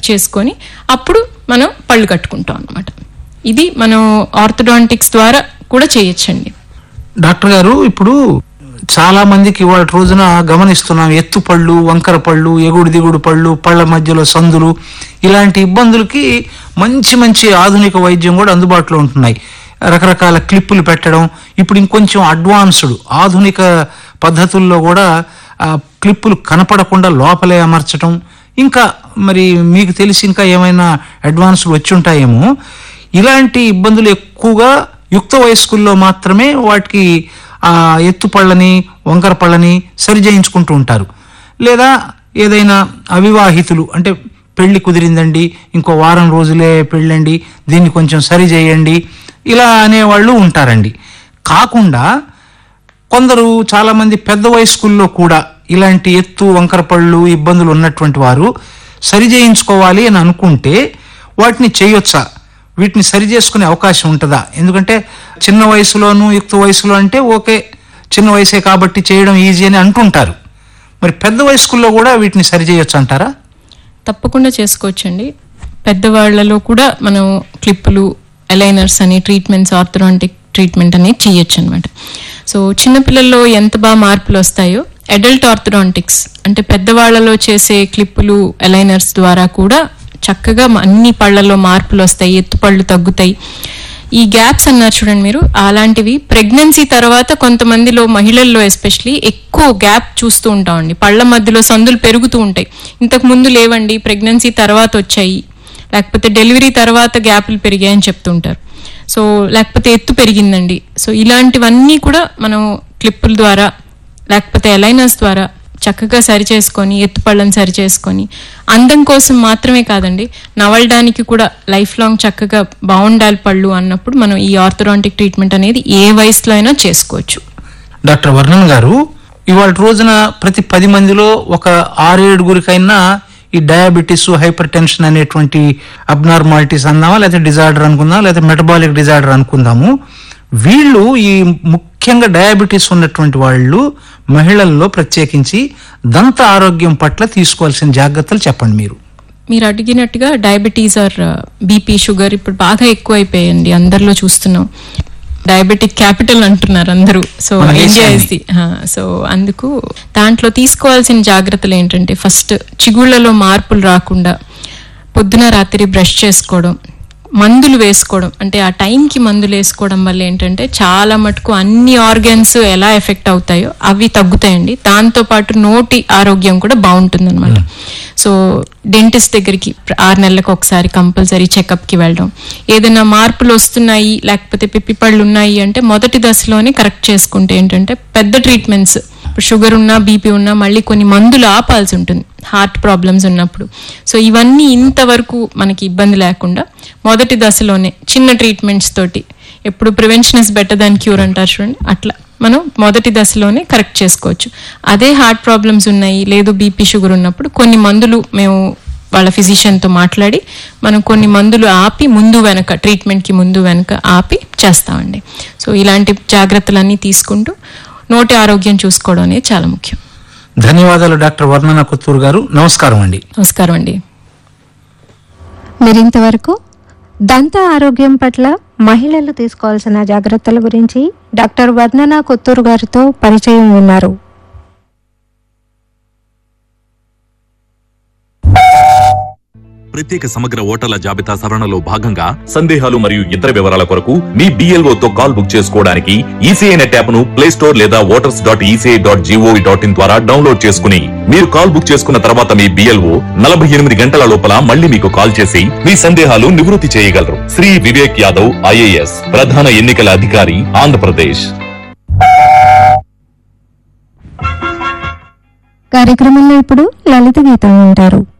చేసుకొని అప్పుడు మనం పళ్ళు కట్టుకుంటాం అన్నమాట ఇది మనం ఆర్థోడాంటిక్స్ ద్వారా కూడా చేయొచ్చండి డాక్టర్ గారు ఇప్పుడు చాలా మందికి ఇవాళ రోజున గమనిస్తున్నాం ఎత్తు పళ్ళు వంకర పళ్ళు ఎగుడు దిగుడు పళ్ళు పళ్ళ మధ్యలో సందులు ఇలాంటి ఇబ్బందులకి మంచి మంచి ఆధునిక వైద్యం కూడా అందుబాటులో ఉంటున్నాయి రకరకాల క్లిప్పులు పెట్టడం ఇప్పుడు ఇంకొంచెం అడ్వాన్స్డ్ ఆధునిక పద్ధతుల్లో కూడా ఆ క్లిప్పులు కనపడకుండా లోపలే అమర్చడం ఇంకా మరి మీకు తెలిసి ఇంకా ఏమైనా అడ్వాన్స్డ్ వచ్చి ఉంటాయేమో ఇలాంటి ఇబ్బందులు ఎక్కువగా యుక్త వయస్కుల్లో మాత్రమే వాటికి ఆ ఎత్తు పళ్ళని వంకర పళ్ళని సరి చేయించుకుంటూ ఉంటారు లేదా ఏదైనా అవివాహితులు అంటే పెళ్లి కుదిరిందండి ఇంకో వారం రోజులే పెళ్ళండి దీన్ని కొంచెం సరి చేయండి ఇలా అనేవాళ్ళు ఉంటారండి కాకుండా కొందరు చాలా మంది పెద్ద వయస్కుల్లో కూడా ఇలాంటి ఎత్తు వంకర పళ్ళు ఇబ్బందులు ఉన్నటువంటి వారు సరి చేయించుకోవాలి అని అనుకుంటే వాటిని చేయొచ్చా వీటిని సరి చేసుకునే అవకాశం ఉంటుందా ఎందుకంటే చిన్న వయసులోను యుక్త వయసులో అంటే ఓకే చిన్న వయసే కాబట్టి చేయడం ఈజీ అని అంటుంటారు మరి పెద్ద వయస్కుల్లో కూడా వీటిని సరి చేయొచ్చు అంటారా తప్పకుండా చేసుకోవచ్చండి పెద్దవాళ్లలో కూడా మనం క్లిప్పులు అలైనర్స్ అని ట్రీట్మెంట్స్ ఆర్థోడాంటిక్ ట్రీట్మెంట్ అనేది చేయొచ్చు అనమాట సో చిన్నపిల్లల్లో ఎంత బాగా మార్పులు వస్తాయో అడల్ట్ ఆర్థోడాంటిక్స్ అంటే పెద్దవాళ్లలో చేసే క్లిప్పులు అలైనర్స్ ద్వారా కూడా చక్కగా అన్ని పళ్ళల్లో మార్పులు వస్తాయి ఎత్తు పళ్ళు తగ్గుతాయి ఈ గ్యాప్స్ అన్నారు చూడండి మీరు అలాంటివి ప్రెగ్నెన్సీ తర్వాత కొంతమందిలో మహిళల్లో ఎస్పెషలీ ఎక్కువ గ్యాప్ చూస్తూ ఉంటామండి పళ్ళ మధ్యలో సందులు పెరుగుతూ ఉంటాయి ఇంతకు ముందు లేవండి ప్రెగ్నెన్సీ తర్వాత వచ్చాయి లేకపోతే డెలివరీ తర్వాత గ్యాప్లు పెరిగాయని చెప్తుంటారు సో లేకపోతే ఎత్తు పెరిగిందండి సో ఇలాంటివన్నీ కూడా మనం క్లిప్పుల ద్వారా లేకపోతే అలైనర్స్ ద్వారా చక్కగా సరి చేసుకొని ఎత్తుపళ్ళని సరి చేసుకొని అందం కోసం మాత్రమే కాదండి నవలడానికి కూడా లైఫ్ లాంగ్ చక్కగా బాగుండాలి పళ్ళు అన్నప్పుడు మనం ఈ ఆర్థోడాంటిక్ ట్రీట్మెంట్ అనేది ఏ వయసులో అయినా చేసుకోవచ్చు డాక్టర్ వర్ణన్ గారు ఇవాళ రోజున ప్రతి పది మందిలో ఒక ఆరేడుగురికైనా ఈ డయాబెటీస్ హైపర్ టెన్షన్ అనేటువంటి అబ్నార్మాలిటీస్ అందామా లేకపోతే డిజార్డర్ అనుకుందాం లేకపోతే మెటబాలిక్ డిజార్డర్ అనుకుందాము వీళ్ళు ఈ ముఖ్యంగా డయాబెటీస్ ఉన్నటువంటి వాళ్ళు మహిళల్లో ప్రత్యేకించి దంత ఆరోగ్యం పట్ల తీసుకోవాల్సిన జాగ్రత్తలు చెప్పండి మీరు మీరు అడిగినట్టుగా డయాబెటీస్ ఆర్ బీపీ షుగర్ ఇప్పుడు బాగా ఎక్కువ అయిపోయాయండి అందరిలో చూస్తున్నాం డయాబెటిక్ క్యాపిటల్ అంటున్నారు అందరూ సో మన ఇండియా దేశాన్ని. ఇస్ ది సో అందుకు దాంట్లో తీసుకోవాల్సిన జాగ్రత్తలు ఏంటంటే ఫస్ట్ చిగుళ్ళలో మార్పులు రాకుండా పొద్దున రాత్రి బ్రష్ చేసుకోవడం మందులు వేసుకోవడం అంటే ఆ టైంకి మందులు వేసుకోవడం వల్ల ఏంటంటే చాలా మటుకు అన్ని ఆర్గన్స్ ఎలా ఎఫెక్ట్ అవుతాయో అవి తగ్గుతాయండి దాంతో పాటు నోటి ఆరోగ్యం కూడా బాగుంటుంది అనమాట సో డెంటిస్ట్ దగ్గరికి ప్ర- ఆరు నెలలకు ఒకసారి కంపల్సరీ చెకప్కి వెళ్ళడం ఏదైనా మార్పులు వస్తున్నాయి లేకపోతే పిప్పి పళ్ళు ఉన్నాయి అంటే మొదటి దశలోనే కరెక్ట్ చేసుకుంటే ఏంటంటే పెద్ద ట్రీట్మెంట్స్ ఇప్పుడు షుగర్ ఉన్నా బీపీ ఉన్నా మళ్ళీ కొన్ని మందులు ఆపాల్సి ఉంటుంది హార్ట్ ప్రాబ్లమ్స్ ఉన్నప్పుడు సో ఇవన్నీ ఇంతవరకు మనకి ఇబ్బంది లేకుండా మొదటి దశలోనే చిన్న ట్రీట్మెంట్స్ తోటి ఎప్పుడు prevention is better than cure అంటారు చూడండి అట్లా మనం మొదటి దశలోనే కరెక్ట్ చేసుకోవచ్చు అదే హార్ట్ ప్రాబ్లమ్స్ ఉన్నాయి లేదు బీపీ షుగర్ ఉన్నప్పుడు కొన్ని మందులు మేము వాళ్ళ ఫిజిషియన్తో మాట్లాడి మనం కొన్ని మందులు ఆపి ముందు వెనక ట్రీట్మెంట్కి ముందు వెనక ఆపి చేస్తామండి సో ఇలాంటి జాగ్రత్తలన్నీ తీసుకుంటూ నోటి ఆరోగ్యం చూసుకోవడం అనేది చాలా ముఖ్యం ధన్యవాదాలు డాక్టర్ వర్ణన కొత్తూరు గారు నమస్కారం అండి నమస్కారం అండి మరింతవరకు దంత ఆరోగ్యం పట్ల మహిళలు తీసుకోవాల్సిన జాగ్రత్తల గురించి డాక్టర్ వర్ణన కొత్తూరు గారితో పరిచయం విన్నారు ప్రత్యేక సమగ్ర ఓటర్ల జాబితా సవరణలో భాగంగా సందేహాలు మరియు ఇతర వివరాల కొరకు మీ BLO తో కాల్ బుక్ చేసుకోవడానికి ఈసీఐ నెట్ యాప్ ను ప్లే స్టోర్ లేదా voters dot ECI dot gov dot in ద్వారా డౌన్లోడ్ చేసుకుని మీరు కాల్ బుక్ చేసుకున్న తర్వాత మీ బిఎల్ఓ నలభై ఎనిమిది గంటల లోపల మళ్ళీ మీకు కాల్ చేసి మీ సందేహాలు నివృత్తి చేయగలరు శ్రీ వివేక్ యాదవ్ ఐఏఎస్ ప్రధాన ఎన్నికల అధికారి ఆంధ్రప్రదేశ్ కార్యక్రమంలో ఇప్పుడు లలిత గీతం వింటారు